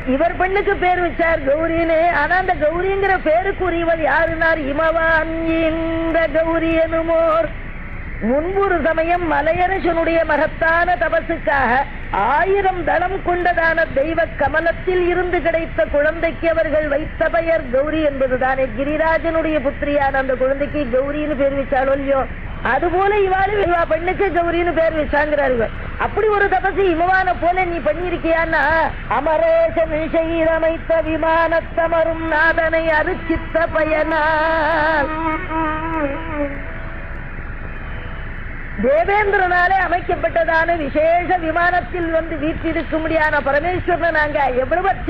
இவர் பெண்ணுக்கு பேர் வச்சார் கௌரின்னு ஆனா அந்த கௌரிங்கிற பேருக்குரியவள் யாருனார் இமவான் இந்த கௌரி எனுமோர் முன்பொரு சமயம் மலையரசனுடைய மகத்தான தபசுக்காக ஆயிரம் தளம் கொண்டதான தெய்வ கமலத்தில் இருந்து கிடைத்த குழந்தைக்கு அவர்கள் வைத்த பெயர் கௌரி என்பதுதானே கிரிராஜனுடைய புத்திரியான அந்த குழந்தைக்கு கௌரின்னு பேர் வச்சாலோ இல்லையோ அதுபோல இவாளு இவா பெண்ணுக்கு கௌரின்னு பேர் வச்சாங்கிறாரு அப்படி ஒரு தபசு இமவான போல நீ பண்ணியிருக்கியான்னா அமரேசன் செய்தமைத்த விமானத்தமரும் நாதனை அருச்சித்த பயனால் தேவேந்திரனாலே அமைக்கப்பட்டதான விசேஷ விமானத்தில் வந்து வீற்றிருக்கும்படியான பரமேஸ்வரனை நாங்க எவ்வளவு